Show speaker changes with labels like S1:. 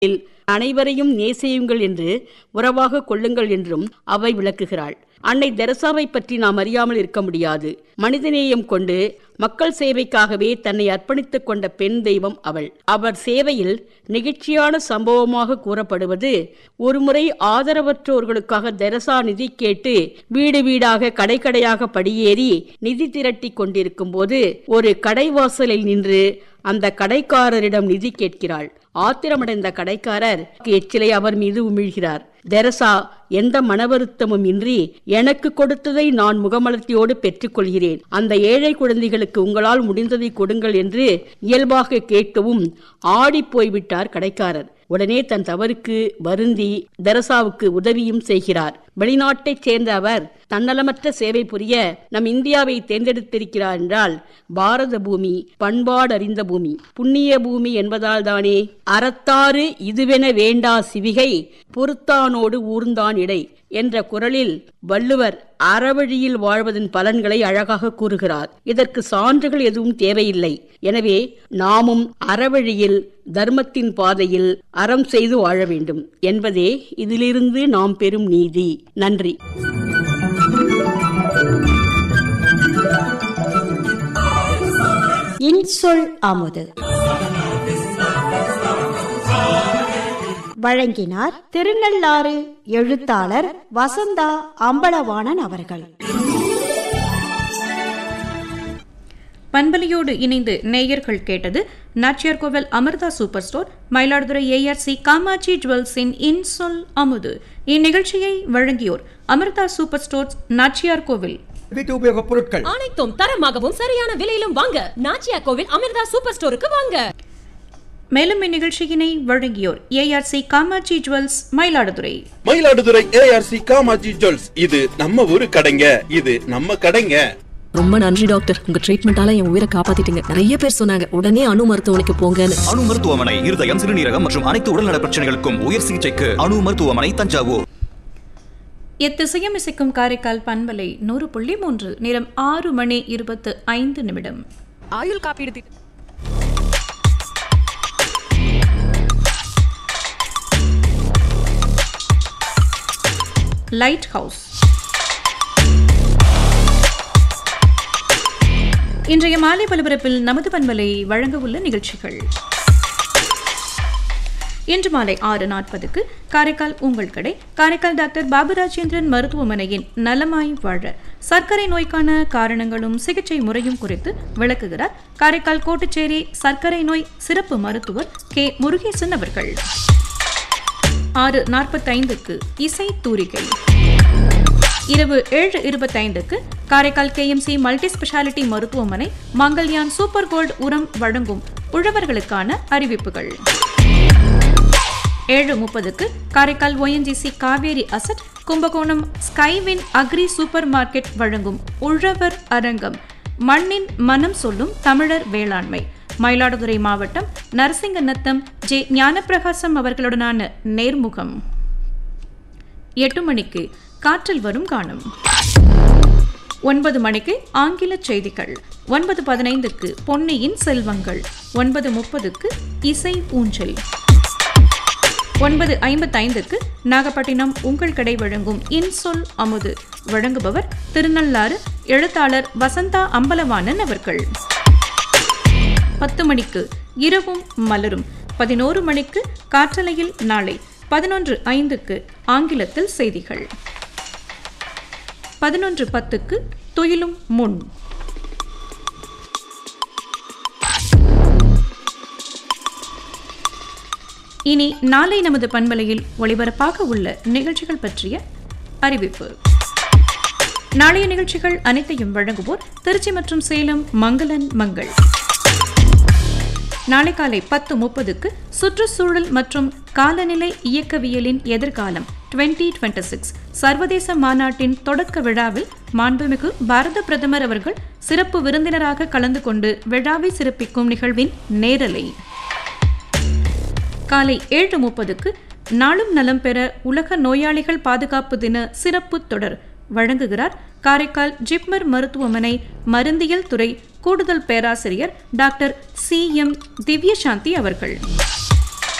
S1: அனைவரையும் நேசியுங்கள் என்று உறவாக கொள்ளுங்கள் என்றும் அவை விளக்குகிறாள் அன்னை தெரசாவை பற்றி நாம் அறியாமல் இருக்க முடியாது மனிதநேயம் கொண்டு மக்கள் சேவைக்காகவே தன்னை அர்ப்பணித்துக் கொண்ட பெண் தெய்வம் அவள் அவர் சேவையில் நெகிழ்ச்சியான சம்பவமாக கூறப்படுவது ஒருமுறை ஆதரவற்றோர்களுக்காக தெரசா நிதி கேட்டு வீடு வீடாக கடை கடையாக படியேறி நிதி திரட்டி கொண்டிருக்கும் போது ஒரு கடைவாசலில் நின்று அந்த கடைக்காரரிடம் நிதி கேட்கிறாள் ஆத்திரமடைந்த கடைக்காரர் எச்சிலை அவர் மீது உமிழ்கிறார் தெரசா எந்த மனவருத்தமும் இன்றி எனக்கு கொடுத்ததை நான் முகமலர்ச்சியோடு பெற்றுக்கொள்கிறேன் அந்த ஏழை குழந்தைகளுக்கு உங்களால் முடிந்ததை கொடுங்கள் என்று இயல்பாக கேட்கவும் ஆடிப் போய்விட்டார் கடைக்காரர் உடனே தன் தவறுக்கு வருந்தி தெரசாவுக்கு உதவியும் செய்கிறார் வெளிநாட்டைச் சேர்ந்த அவர் தன்னலமற்ற சேவை புரிய நம் இந்தியாவை தேர்ந்தெடுத்திருக்கிறார் என்றால் பாரத பூமி பண்பாடறிந்த பூமி புண்ணிய பூமி என்பதால் தானே அறத்தாறு இதுவென வேண்டா சிவிகை பொறுத்தானோடு ஊர்ந்தான் இடை என்ற குரலில் வள்ளுவர் அறவழியில் வாழ்வதன் பலன்களை அழகாக கூறுகிறார் இதற்கு சான்றுகள் எதுவும் தேவையில்லை எனவே நாமும் அறவழியில் தர்மத்தின் பாதையில் அறம் செய்து வாழ வேண்டும் என்பதே இதிலிருந்து நாம் பெறும் நீதி நன்றி
S2: இன்சொல் அமுது வழங்கினார் திருநள்ளாறு எழுத்தாளர் வசந்தா அம்பலவாணன் அவர்கள்
S3: பண்பலியோடு இணைந்து நேயர்கள் கேட்டது நாச்சியார் கோவில் Amirtha super store Mayiladuthurai ARC Kamatchi ஜுவல்ஸின் இன்சொல் அமுது இந்நிகழ்ச்சியை வழங்கியோர் அமிர்தா சூப்பர் ஸ்டோர்ஸ் நாச்சியார் கோவில்
S4: வீட்டு உபயோகப் பொருட்கள்
S5: அனைத்தும் தரமாகவும் சரியான விலையிலும் வாங்க நாச்சியா கோவில் அமிர்தா சூப்பர் ஸ்டோருக்கு வாங்க
S3: மேலும் இந்நிகழ்ச்சியினை வழங்கியோர் ARC Kamatchi jewels Mayiladuthurai
S6: Mayiladuthurai ARC Kamatchi jewels இது நம்ம ஊரு கடைங்க இது நம்ம கடைங்க
S7: ரொம்ப நன்றி டாக்டர் உங்க ட்ரீட்மெண்டால என் உயிரை காப்பாத்திட்டீங்க நிறைய பேர் சொன்னாங்க உடனே அணு மருத்துவமனைக்கு போங்கன்னு
S8: அணு மருத்துவமனை இருதயம் சிறுநீரகம் மற்றும் அனைத்து உடல்நல பிரச்சனைகளுக்கும் உயர் சிகிச்சைக்கு அணு மருத்துவமனை தஞ்சாவூர்
S3: எத்திசையும் இசைக்கும் காரைக்கால் பண்பலை நூறு புள்ளி மூன்று நேரம் ஆறு மணி இருபத்து ஐந்து நிமிடம்
S5: ஆயுள் காப்பீடு திட்டம்
S3: லைட் ஹவுஸ் இன்றைய மாலை பலபரப்பில் நமது பண்பலை வழங்க உள்ள நிகழ்ச்சிகள் இன்று மாலை ஆறு நாற்பதுக்கு காரைக்கால் உங்கள் கடை காரைக்கால் டாக்டர் பாபுராஜேந்திரன் மருத்துவமனையின் நலமாய் வாழ சர்க்கரை நோய்க்கான காரணங்களும் சிகிச்சை முறையும் குறித்து விளக்குகிறார் காரைக்கால் கோட்டுச்சேரி சர்க்கரை நோய் சிறப்பு மருத்துவர் கே முருகேசன் அவர்கள் ஆறு நாற்பத்தைந்துக்கு இசை தூரிகை இரவு ஏழு இருபத்தைந்துக்கு காரைக்கால் கேஎம்சி மல்டி ஸ்பெஷாலிட்டி மருத்துவமனை மங்கல்யான் சூப்பர் கோல்ட் உரம் வழங்கும் உழவர்களுக்கான அறிவிப்புகள் ஏழு முப்பதுக்கு Karaikal ONGC Cauvery asset Kumbakonam Skywin agri super market வழங்கும் உழவர் அரங்கம் மண்ணின் மனம் சொல்லும் தமிழர் வேளாண்மை மயிலாடுதுறை மாவட்டம் நரசிங்கநத்தம் ஜே ஞானப்பிரகாசம் அவர்களுடனான நேர்முகம் எட்டு மணிக்கு காற்றில் வரும் காணும் ஒன்பது மணிக்கு ஆங்கில செய்திகள் ஒன்பது பதினைந்துக்கு பொன்னியின் செல்வங்கள் ஒன்பது முப்பதுக்கு இசை ஊஞ்சல் ஒன்பது ஐம்பத்தைந்துக்கு நாகப்பட்டினம் உங்கள் கடை வழங்கும் இன்சொல் அமுது வழங்குபவர் திருநள்ளாறு எழுத்தாளர் வசந்தா அம்பலவாணன் அவர்கள் பத்து மணிக்கு இரவும் மலரும் பதினோரு மணிக்கு காற்றலையில் நாளை பதினொன்று ஐந்துக்கு ஆங்கிலத்தில் செய்திகள் பதினொன்று பத்துக்கு துயிலும் முன் இனி நாளை நமது பண்பலையில் ஒளிபரப்பாக உள்ள நிகழ்ச்சிகள் பற்றிய அறிவிப்பு நாளைய நிகழ்ச்சிகள் அனைத்தையும் வழங்குவோர் திருச்சி மற்றும் சேலம் மங்களன் மங்கள் நாளை காலை பத்து முப்பதுக்கு சுற்றுச்சூழல் மற்றும் காலநிலை இயக்கவியலின் எதிர்காலம் டுவெண்ட்டி டுவெண்ட்டி சிக்ஸ் சர்வதேச மாநாட்டின் தொடக்க விழாவில் மாண்புமிகு பாரத பிரதமர் அவர்கள் சிறப்பு விருந்தினராக கலந்து கொண்டு விழாவை சிறப்பிக்கும் நிகழ்வின் நேரலை காலை ஏழு முப்பதுக்கு நாளும் நலம் பெற உலக நோயாளிகள் பாதுகாப்பு தின சிறப்பு தொடர் வழங்குகிறார் காரைக்கால் ஜிப்மர் மருத்துவமனை மருந்தியல் துறை கூடுதல் பேராசிரியர் டாக்டர் சி எம் திவ்யசாந்தி அவர்கள்